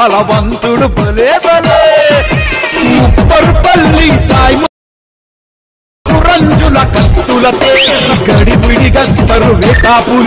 బలవంతుడు భలే భలే ముప్పరుపల్లి సాయి రంజుల కత్తులతే గడిపిడి గత్తరు రేఖాపులి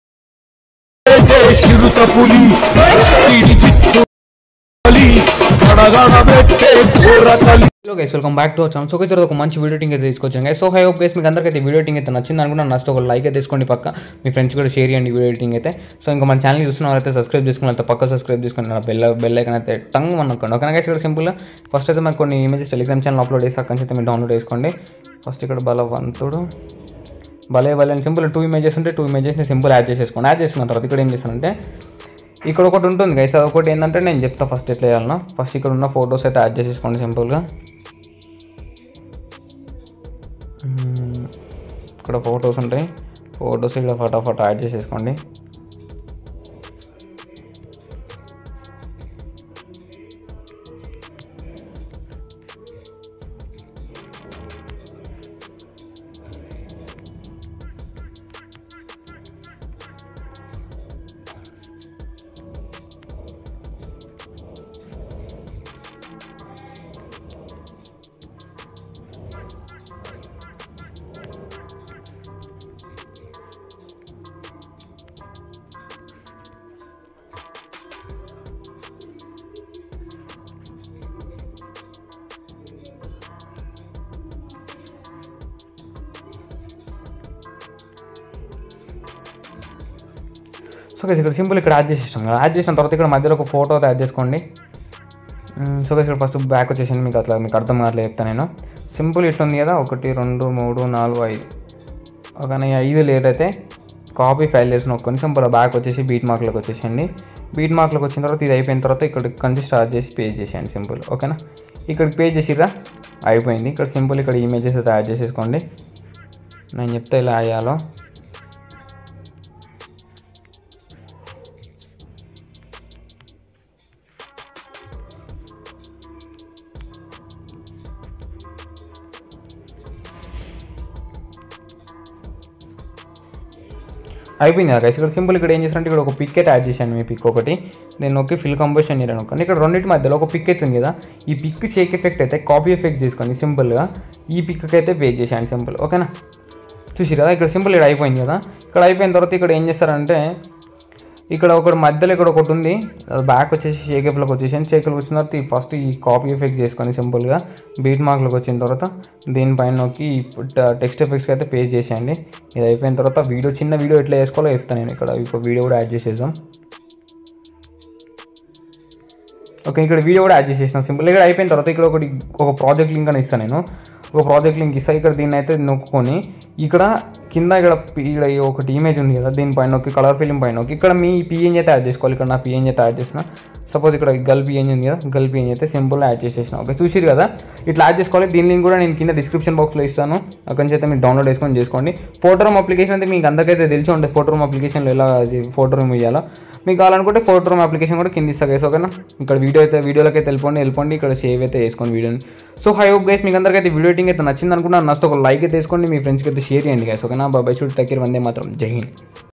శిరుత పులి ఇది చిత్తు పులి గడగడ పెట్టే ఘోర కలి hello guys welcome back to వచ్చాను సో గైస్ ఒక మంచి వీడియో టింగ్ అయితే తీసుకొచ్చాను guys so I hope guys మీకు అందరికీ వీడియో టింగ్ అయితే నచ్చింది అనుకుంటే నచ్చితే ఒక లైక్ అయితే తీసుకోండి పక్క మీ ఫ్రెండ్స్ కూడా షేర్ చేయండి వీడియో టింగ్ అయితే సో ఇంకా మన ఛానల్ చూస్తున్న వాళ్ళైతే సబ్స్క్రైబ్ చేసుకుని అయితే పక్క సబ్స్క్రైబ్ చేసుకుని నా బెల్ బెల్ ఐకన్ అయితే టంగ్ అనుకోండి ఓకే గైస్ ఇక్కడ సింపుల్గా ఫస్ట్ అయితే మనకు కొన్ని ఇమేజెస్ టెలిగ్రామ్ ఛానల్ అప్లోడ్ చేసి అక్కడి నుంచి అయితే మీరు డౌన్లోడ్ చేసుకోండి ఫస్ట్ ఇక్కడ బలవంతుడు భలే భలే అని సింపుల్ టూ ఇమేజెస్ ఉంటే టూ ఇమేజెస్ని సింపుల్ యాడ్ చేసేసుకోండి యాడ్ చేసుకున్న తర్వాత ఇక్కడ ఏం చేస్తానంటే ఇక్కడ ఒకటి ఉంటుంది గైస్ అది ఒకటి ఏంటంటే నేను చెప్తా ఫస్ట్ ఎట్లా చేయాలన్నా ఫస్ట్ ఇక్కడ ఉన్న ఫొటోస్ అయితే యాడ్ చేసేసుకోండి సింపుల్గా మ్మ్. ఇక్కడ ఫొటోస్ ఉంటాయి ఫొటోస్ ఇక్కడ ఫటాఫట్ యాడ్ చేసేసుకోండి సో గైస్ ఇక్కడ సింపుల్ ఇక్కడ యాడ్ చేసేసాం కదా యాడ్ చేసిన తర్వాత ఇక్కడ మధ్యలో ఒక ఫోటో అయితే యాడ్ చేసుకోండి మ్మ్, సో గైస్ ఇక్కడ ఫస్ట్ బ్యాక్ వచ్చేసింది మీకు అట్లా మీకు అర్థం కావట్లేదు చెప్తాను నేను సింపుల్ ఇట్లా ఉంది కదా ఒకటి రెండు మూడు నాలుగు ఐదు కానీ ఐదు లేట్ అయితే కాపీ ఫైల్ చేసి నొక్కొని సింపుల్ బ్యాక్ వచ్చేసి బీట్ మార్క్లోకి వచ్చేసేయండి బీట్ మార్క్లోకి వచ్చిన తర్వాత ఇది అయిపోయిన తర్వాత ఇక్కడ నుంచి స్టార్ట్ చేసి పేజ్ చేసేయండి సింపుల్ ఓకేనా ఇక్కడికి పేజ్ చేసిరా అయిపోయింది ఇక్కడ సింపుల్ ఇక్కడ ఇమేజెస్ అయితే యాడ్ చేసేసుకోండి నేను చెప్తే ఇలా అయ్యాలో అయిపోయింది కదా guys. ఇక్కడ సింపుల్ ఇక్కడ ఏం చేస్తారంటే ఇక్కడ ఒక పిక్ అయితే యాడ్ చేశాను మీ పిక్ ఒకటి నేను ఒకే ఫిల్ కంపోజిషన్ చేయను అనుకోండి ఇక్కడ రెండింటి మధ్యలో ఒక పిక్ అయితే ఉంది కదా ఈ పిక్ షేక్ ఎఫెక్ట్ అయితే కాపీ ఎఫెక్ట్ చేసుకోండి సింపుల్గా ఈ పిక్కి అయితే పే చేశాను సింపుల్ ఓకేనా చూసి కదా ఇక్కడ సింపుల్ ఇక్కడ అయిపోయింది కదా ఇక్కడ అయిపోయిన తర్వాత ఇక్కడ ఏం చేస్తారంటే ఇక్కడ ఒకటి మధ్యలో ఇక్కడ ఒకటి ఉంది అది బ్యాక్ వచ్చేసి షేక్ ఎఫ్లోకి వచ్చేసాను షేక్లోకి వచ్చిన తర్వాత ఈ ఫస్ట్ ఈ కాపీ ఎఫెక్ట్ చేసుకొని సింపుల్గా బీట్ మార్క్లోకి వచ్చిన తర్వాత దీనిపైన నొక్కి టెక్స్ట్ ఎఫెక్ట్స్కి అయితే పేస్ట్ చేసేయండి ఇది అయిపోయిన తర్వాత వీడియో చిన్న వీడియో ఎట్లా చేసుకోవాలో చెప్తాను నేను ఇక్కడ ఒక వీడియో కూడా యాడ్ చేసేసాం ఓకే ఇక్కడ వీడియో కూడా యాడ్ చేసేసిన సింపుల్ ఇక్కడ అయిపోయిన తర్వాత ఇక్కడ ఒకటి ఒక ప్రాజెక్ట్ లింక్ అని ఇస్తాను నేను ఒక ప్రాజెక్ట్ లింక్ ఇస్తా ఇక్కడ దీన్ని అయితే నొక్కుకొని ఇక్కడ కింద ఇక్కడ పి- ఇక్కడ ఈ ఒకటి ఇమేజ్ ఉంది కదా దీనిపైన నొక్కి కలర్ ఫిలిం పైన నొక్కి ఇక్కడ మీ పిఎన్జీ అయితే యాడ్ చేసుకోవాలి ఇక్కడ నా పిఎన్జీ అయితే యాడ్ చేసిన సపోజ్ ఇక్కడ గల్ పిఎన్జీ ఉంది కదా గల్ పిఎన్జీ అయితే సింపుల్ యాడ్ చేసేసిన ఓకే చూసిరు కదా ఇట్లా యాడ్ చేసుకోవాలి దీని లింక్ కూడా నేను కింద డిస్క్రిప్షన్ బాక్స్లో ఇస్తాను అక్కడి నుంచి అయితే మీరు డౌన్లోడ్ చేసుకొని చేసుకోండి ఫోటో రూమ్ అప్లికేషన్ అయితే మీకు అందరికైతే తెలిసి ఉంటుంది ఫోటో రూమ్ అప్లికేషన్లో ఎలా ఫోటో రూమ్ ఇవ్వాలో మీకు కావాలనుకుంటే ఫోటో రూమ్ అప్లికేషన్ కూడా కింద ఇస్తా గైస్ ఓకేనా ఇక్కడ వీడియో అయితే వీడియోలోకి అయితే వెళ్ళిపోండి వెళ్ళిపోండి ఇక్కడ సేవ్ అయితే వేసుకోండి వీడియోని సో హై హోప్ గైస్ మీకు అందరికీ అయితే వీడియో ఎడిటింగ్ అయితే నచ్చింది అనుకున్నాను నచ్చితే ఒక లైక్ అయితే వేసుకోండి మీ ఫ్రెండ్స్కి అయితే షేర్ చేయండి గైస్ ఓకేనా బాబాయ్ షూట్ టెక్ వందే మాత్రం జై హింద్